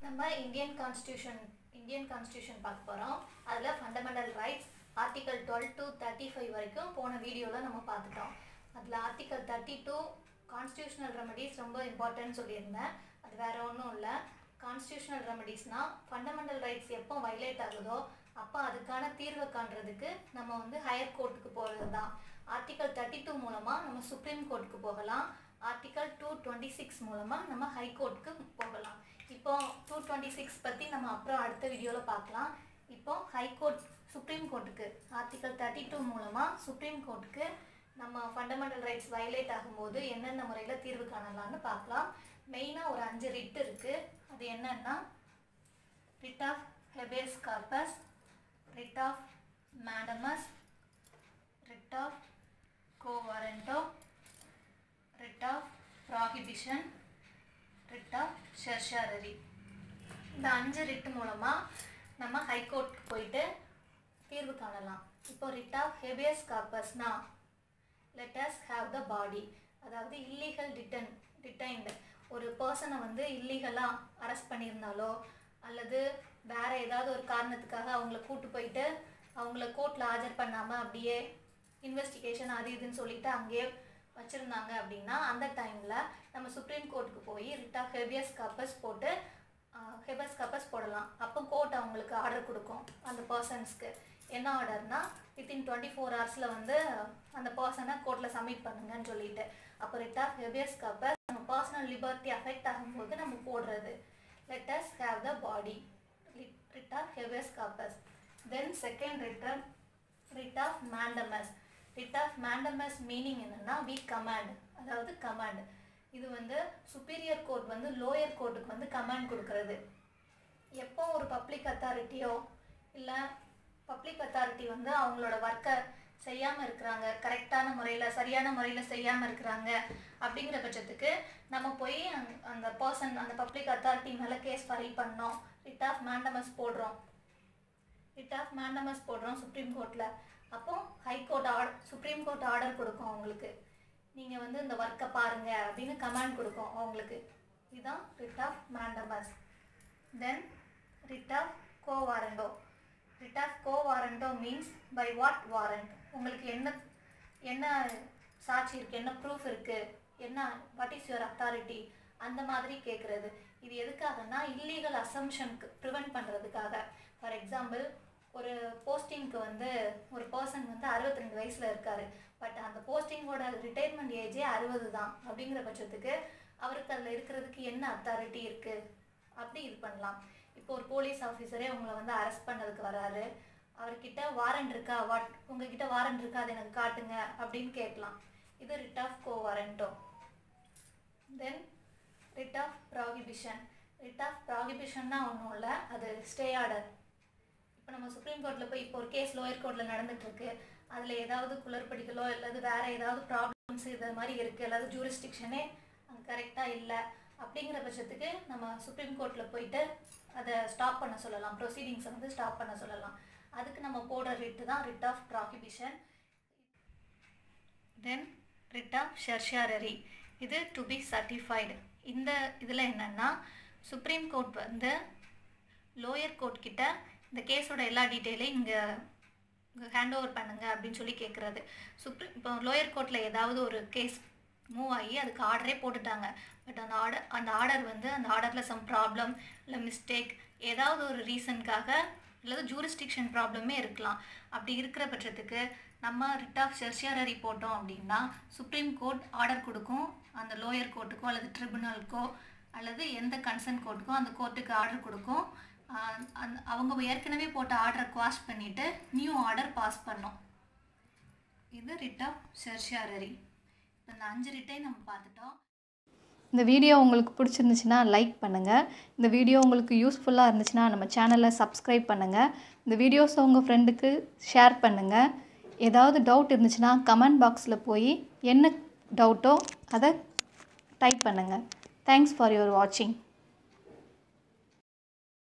நம்ம Indian constitution Indian constitution பார்க்க போகிறோம் அதில் fundamental rights article twelve to thirty five வரைக்கும் போன வீடியோவில் நம்ம பார்த்துட்டோம் அதில் article thirty two constitutional remedies ரொம்ப இம்பார்ட்டன்ட் சொல்லியிருந்தேன் அது வேற ஒன்றும் இல்லை கான்ஸ்டியூஷனல் ரெமடிஸ்னால் ஃபண்டமெண்டல் ரைட்ஸ் எப்போ வைலேட் ஆகுதோ அப்போ அதுக்கான தீர்வை காண்றதுக்கு நம்ம வந்து ஹையர் கோர்ட்டுக்கு போகிறது தான் ஆர்டிகல் தேர்ட்டி டூ மூலமாக நம்ம சுப்ரீம் கோர்ட்டுக்கு போகலாம் ஆர்டிகல் டூ டுவெண்ட்டி சிக்ஸ் மூலமாக நம்ம ஹை கோர்ட்டுக்கு போகலாம் இப்போ டூ டுவெண்ட்டி சிக்ஸ் பற்றி நம்ம அப்புறம் அடுத்த வீடியோவில் பார்க்கலாம் இப்போ ஹை கோர்ட் சுப்ரீம் கோர்ட்டுக்கு ஆர்டிகல் தேர்ட்டி டூ மூலமாக சுப்ரீம் கோர்ட்டுக்கு நம்ம ஃபண்டமெண்டல் ரைட்ஸ் வயலேட் ஆகும்போது என்னென்ன முறையில் தீர்வு காணலாம்னு பார்க்கலாம் மெயினாக ஒரு அஞ்சு ரிட் இருக்குது அது என்னன்னா writ of habeas corpus writ of mandamus writ of quo warranto writ of prohibition writ of certiorari இந்த அஞ்சு ரிட் மூலமாக நம்ம ஹைகோர்ட்டுக்கு போயிட்டு தீர்வு காணலாம் இப்போ ரிட் ஆஃப் ஹெபியஸ் கார்பஸ்னா let us have the body அதாவது இல்லீகல் டிட்டன் டிட்டைன்டு ஒரு பர்சனை வந்து இல்லீகலாக அரெஸ்ட் பண்ணியிருந்தாலோ அல்லது வேற ஏதாவது ஒரு காரணத்துக்காக அவங்கள கூட்டு போயிட்டு அவங்கள கோர்ட்டில் ஆஜர் பண்ணாமல் அப்படியே இன்வெஸ்டிகேஷன் அது இதுன்னு சொல்லிட்டு அங்கேயே வச்சுருந்தாங்க அப்படின்னா அந்த டைமில் நம்ம சுப்ரீம் கோர்ட்டுக்கு போய் ரிட் ஆஃப் ஹெபியஸ் கப்பஸ் போட்டு ஹெபஸ் கப்பஸ் போடலாம் அப்போ கோர்ட் அவங்களுக்கு ஆர்டர் கொடுக்கும் அந்த பர்சன்ஸ்க்கு என்ன ஆர்டர்னா வித்தின் டுவெண்ட்டி ஃபோர் ஹவர்ஸில் வந்து அந்த பர்சனை கோர்ட்டில் சப்மிட் பண்ணுங்கன்னு சொல்லிட்டு அப்போ ரிட் ஆஃப் ஹெபியஸ் கப்பஸ் நம்ம பர்சனல் லிபர்ட்டி அஃபெக்ட் ஆகும்போது நம்ம போடுறது let us have the body writ of habeas corpus then second writ writ of mandamus writ of mandamus meaning என்னென்னா வி கமாண்ட் அதாவது கமாண்ட் இது வந்து சுப்பீரியர் கோர்ட் வந்து லோயர் கோர்ட்டுக்கு வந்து கமாண்ட் கொடுக்கறது எப்போ ஒரு பப்ளிக் அத்தாரிட்டியோ இல்லை பப்ளிக் அத்தாரிட்டி வந்து அவங்களோட ஒர்க்கை செய்யாமல் இருக்கிறாங்க கரெக்டான முறையில் சரியான முறையில் செய்யாமல் இருக்கிறாங்க அப்படிங்கிற பட்சத்துக்கு நம்ம போய் அந் அந்த பர்சன் அந்த பப்ளிக் அத்தாரிட்டி மேலே கேஸ் ஃபைல் பண்ணோம் ரிட் ஆஃப் மேண்டமஸ் போடுறோம் ரிட் ஆஃப் மேண்டமஸ் போடுறோம் சுப்ரீம் கோர்ட்டில் அப்போ high court order supreme court order கொடுக்கும் அவங்களுக்கு நீங்கள் வந்து இந்த ஒர்க்கை பாருங்க அப்படின்னு கமாண்ட் கொடுக்கும் அவங்களுக்கு இதுதான் writ of mandamus then writ of quo warranto writ of quo warranto means by what warrant உங்களுக்கு என்ன என்ன சாட்சி இருக்குது என்ன ப்ரூஃப் இருக்குது என்ன வாட் இஸ் யுவர் அத்தாரிட்டி அந்த மாதிரி கேட்குறது இது எதுக்காகனா இல்லீகல் அசம்ஷனுக்கு ப்ரிவெண்ட் பண்ணுறதுக்காக ஃபார் எக்ஸாம்பிள் ஒரு போஸ்டிங்க்கு வந்து ஒரு பர்சன் வந்து அறுபத்தி ரெண்டு வயசில் இருக்கார் பட் அந்த போஸ்டிங்கோட ரிட்டைர்மெண்ட் ஏஜே அறுபது தான் அப்படிங்கிற பட்சத்துக்கு அவருக்கு அதில் இருக்கிறதுக்கு என்ன அத்தாரிட்டி இருக்குது அப்படி இது பண்ணலாம் இப்போ ஒரு போலீஸ் ஆஃபீஸரே உங்களை வந்து அரெஸ்ட் பண்ணதுக்கு வராரு அவர்கிட்ட வாரண்ட் இருக்கா வாட் உங்ககிட்ட வாரண்ட் இருக்கா அதை எனக்கு காட்டுங்க அப்படின்னு கேட்கலாம் இது writ of quo warranto then writ of prohibition writ of ப்ராகிபிஷன்னா ஒன்றும் இல்லை அது ஸ்டே ஆர்டர் இப்போ நம்ம சுப்ரீம் கோர்ட்டில் போய் இப்போ ஒரு கேஸ் லோயர் கோர்ட்டில் நடந்துகிட்ருக்கு அதில் ஏதாவது குளறுபடிகளோ அல்லது வேறு ஏதாவது ப்ராப்ளம்ஸ் இது மாதிரி இருக்குது அல்லது ஜூரிஸ்டிக்ஷனே அங்கே கரெக்டாக இல்லை அப்படிங்கிற பட்சத்துக்கு நம்ம சுப்ரீம் கோர்ட்டில் போயிட்டு அதை ஸ்டாப் பண்ண சொல்லலாம் ப்ரொசீடிங்ஸை வந்து ஸ்டாப் பண்ண சொல்லலாம் அதுக்கு நம்ம போடுற ரிட்டு தான் writ of prohibition then writ of certiorari இது டு பி சர்டிஃபைடு இந்த இதில் என்னென்னா சுப்ரீம் கோர்ட் வந்து லோயர் கோர்ட் கிட்ட இந்த கேஸோட எல்லா டீட்டெயிலையும் இங்கே ஹேண்ட் ஓவர் பண்ணுங்க அப்படின்னு சொல்லி கேட்குறது சுப்ரீம் இப்போ லோயர் கோர்ட்டில் ஏதாவது ஒரு கேஸ் மூவ் ஆகி அதுக்கு ஆர்டரே போட்டுட்டாங்க பட் அந்த ஆர்டர் அந்த ஆர்டர் வந்து அந்த ஆர்டரில் சம் ப்ராப்ளம் இல்லை மிஸ்டேக் ஏதாவது ஒரு ரீசனுக்காக அல்லது ஜூரிஸ்டிக்ஷன் ப்ராப்ளமே இருக்கலாம் அப்படி இருக்கிற பட்சத்துக்கு நம்ம ரிட் ஆஃப் செர்ஷியரரி போட்டோம் அப்படின்னா சுப்ரீம் கோர்ட் ஆர்டர் கொடுக்கும் அந்த லோயர் கோர்ட்டுக்கோ அல்லது ட்ரிபுனலுக்கோ அல்லது எந்த கன்சர்ன் கோர்ட்டுக்கோ அந்த கோர்ட்டுக்கு ஆர்டர் கொடுக்கும் அந் அவங்க ஏற்கனவே போட்ட ஆர்டரை குவாஷ் பண்ணிவிட்டு நியூ ஆர்டர் பாஸ் பண்ணோம் இது ரிட் ஆஃப் செர்ஷியாரரி இந்த அஞ்சு ரிட்டையும் நம்ம பார்த்துட்டோம் இந்த வீடியோ உங்களுக்கு பிடிச்சிருந்துச்சுன்னா லைக் பண்ணுங்கள் இந்த வீடியோ உங்களுக்கு யூஸ்ஃபுல்லாக இருந்துச்சுன்னா நம்ம சேனலை சப்ஸ்கிரைப் பண்ணுங்கள் இந்த வீடியோஸை உங்கள் ஃப்ரெண்டுக்கு ஷேர் பண்ணுங்கள் ஏதாவது டவுட் இருந்துச்சுன்னா கமெண்ட் பாக்ஸில் போய் என்ன டவுட்டோ அதை டைப் பண்ணுங்கள் தேங்க்ஸ் ஃபார் யுவர் வாட்சிங்